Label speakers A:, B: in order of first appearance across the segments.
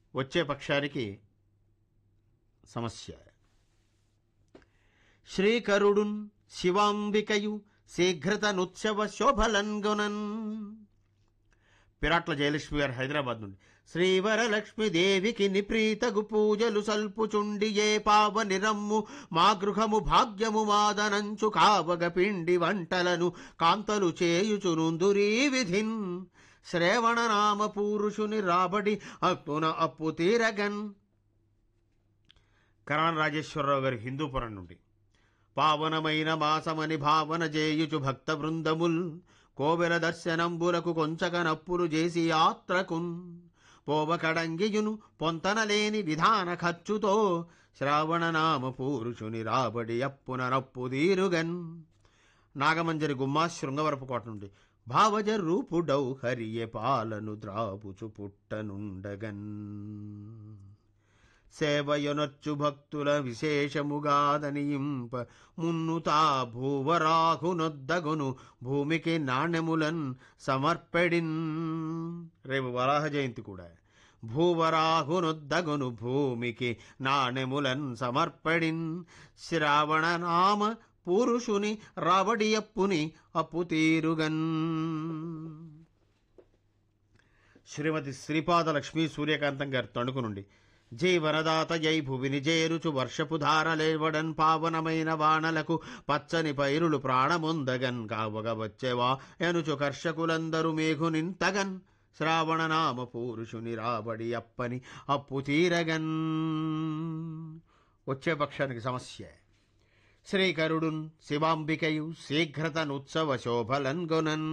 A: వచ్చే పక్షానికి సమస్య శ్రీకరుడున్ శివాంబికయు శీఘ్రతనుత్సవ శోభలన్గొనన్ పిరాట్ల జయలక్ష్మి గారు హైదరాబాద్ నుండి శ్రీవరలక్ష్మీదేవికి నిప్రీతగు పూజలు సల్పుచుండి ఏ పావ నిరమ్ము మా గృహము భాగ్యము మాదనంచు కావగ పిండి వంటలను కాంతలు చేయుచునుందురీ విధిన్ శ్రేవణనామ పూరుషుని రాబడి అప్పున అప్పు తీరగన్ కరణ్ రాజేశ్వరరావు గారి హిందూపురం నుండి పావనమైన మాసమని భావన చేయుచు భక్త బృందముల్ కోవెల దర్శనంబులకు కొంచక నప్పులు చేసి యాత్రకున్ పోవ కడంగియును పొంతనలేని విధాన ఖర్చుతో శ్రావణనామ పూరుషుని రాబడి అప్పున నప్పు దీరుగన్ నాగమంజరి గుమ్మా శృంగవరపు కోట నుండి భావజ రూపుడౌ హరియ పాలను ద్రాపుచు పుట్టనుండగన్ సేవయొనొచ్చు భక్తుల విశేషముగాదనియింప మున్నుతా భూవరాహునొద్దగును భూమికి నాణ్యములన్ సమర్పెడిన్ రేపు వరాహ జయంతి కూడా భూవరాహునొద్దగును భూమికి నాణెములన్ సమర్పడిన్ శ్రావణ నామ పురుషుని రావడియప్పుని అప్పు తీరుగన్ శ్రీమతి శ్రీపాద లక్ష్మీ సూర్యకాంతం గారి తణుకు నుండి జీవనదాత జై భువిని చేరుచు వర్షపు ధారలేవడన్ పావనమైన వానలకు పచ్చని పైరులు ప్రాణముందగన్ కావగ వచ్చేవా ఎనుచు కర్షకులందరూ మేఘునింతగన్ శ్రావణనామ పురుషుని రాబడి అప్పని అప్పు తీరగన్ వచ్చే పక్షానికి సమస్య శ్రీకరుడున్ శివాంబికయు శీఘ్రతనుత్సవ శోభలన్గొనన్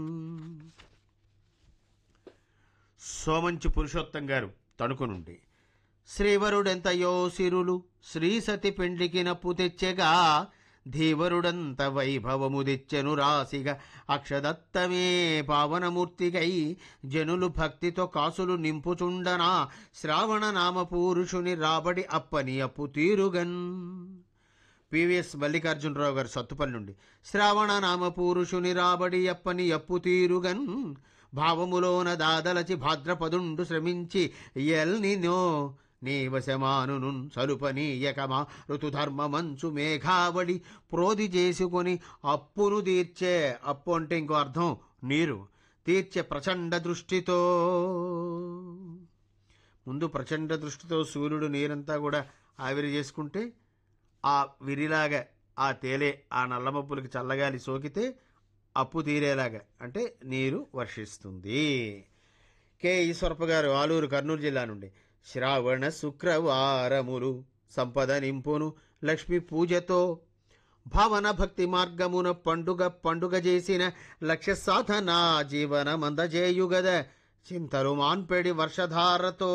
A: సోమంచి పురుషోత్తం గారు తణుకు నుండి శ్రీవరుడెంతయో సిరులు శ్రీసతి పెండ్లికి నప్పు తెచ్చెగా ధీవరుడంత వైభవము తెచ్చెను రాసిగా అక్షదత్తమే పావనమూర్తికై జనులు భక్తితో కాసులు నింపుచుండనా శ్రావణ నామ పురుషుని రాబడి అప్పని అప్పు తీరుగన్ పివిఎస్ మల్లికార్జునరావు గారు సత్తుపల్లి నుండి శ్రావణ నామ పురుషుని రాబడి అప్పని అప్పు తీరుగన్ భావములోన దాదలచి భాద్రపదుండు శ్రమించి ఎల్నినో నీవశమానును సలుపనీయకమా ఋతుధర్మమంచు మేఘావళి ప్రోది చేసుకొని అప్పును తీర్చే అప్పు అంటే ఇంకో అర్థం నీరు తీర్చే ప్రచండ దృష్టితో ముందు ప్రచండ దృష్టితో సూర్యుడు నీరంతా కూడా ఆవిరి చేసుకుంటే ఆ విరిలాగా ఆ తేలే ఆ నల్లమబ్బులకి చల్లగాలి సోకితే అప్పు తీరేలాగా అంటే నీరు వర్షిస్తుంది కె ఈశ్వరప్ప గారు ఆలూరు కర్నూలు జిల్లా నుండి శ్రావణ శుక్రవారములు సంపద నింపును లక్ష్మి పూజతో భావన భక్తి మార్గమున పండుగ పండుగ చేసిన లక్ష్య సాధన జీవన మందజేయుగద చింతలు మాన్పెడి వర్షధారతో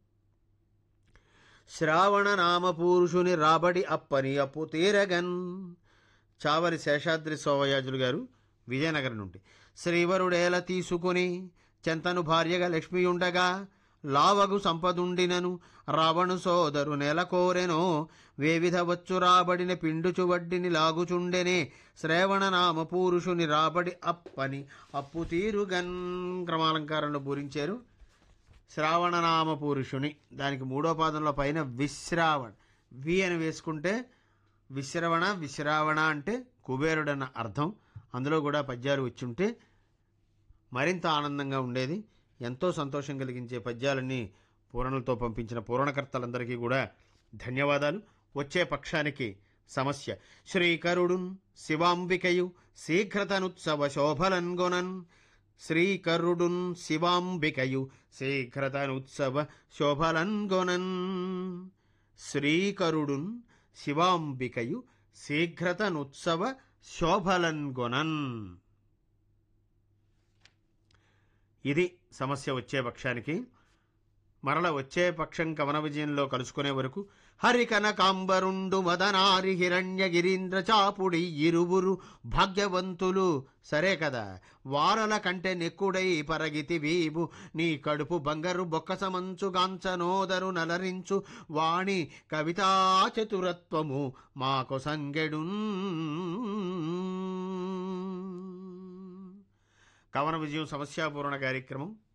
A: శ్రావణ నామ పురుషుని రాబడి అప్పని అప్పు తీరగన్ చావరి శేషాద్రి సోమయాజులు గారు విజయనగరం నుండి శ్రీవరుడేల తీసుకుని చెంతను భార్యగా లక్ష్మి ఉండగా లావగు సంపదుండినను రావణు సోదరు నెల కోరెనో వేవిధ వచ్చు రాబడిన పిండుచు వడ్డిని లాగుచుండెనే శ్రేవణ నామ పురుషుని రాబడి అప్పని అప్పు తీరుగన్ క్రమాలంకారంలో పూరించారు శ్రావణనామ పురుషుని దానికి మూడో పాదంలో పైన విశ్రావణ వి అని వేసుకుంటే విశ్రవణ విశ్రావణ అంటే కుబేరుడన్న అర్థం అందులో కూడా పద్యాలు వచ్చుంటే మరింత ఆనందంగా ఉండేది ఎంతో సంతోషం కలిగించే పద్యాలన్నీ పూరణలతో పంపించిన పూరణకర్తలందరికీ కూడా ధన్యవాదాలు వచ్చే పక్షానికి సమస్య శ్రీకరుడున్ శివాంబికయు శీఘ్రతనుత్సవ శోభలన్గొనన్ శ్రీకరుడున్ శివాంబికయు శీఘ్రతనుత్సవ శోభలన్గొనన్ శ్రీకరుడున్ శివాంబికయు శీఘ్రతనుత్సవ శోభలన్గొనన్ ఇది సమస్య వచ్చే పక్షానికి మరల వచ్చే పక్షం కవన విజయంలో కలుసుకునే వరకు హరికనకాంబరుండు మదనారి హిరణ్య గిరీంద్ర చాపుడి ఇరువురు భాగ్యవంతులు సరే కదా వారల కంటే నెక్కుడై పరగితి వీవు నీ కడుపు బంగారు బొక్కసమంచుగాంచనోదరు నలరించు వాణి కవితా చతురత్వము మాకు సంగెడున్ కవన విజయం సమస్యాపూర్ణ కార్యక్రమం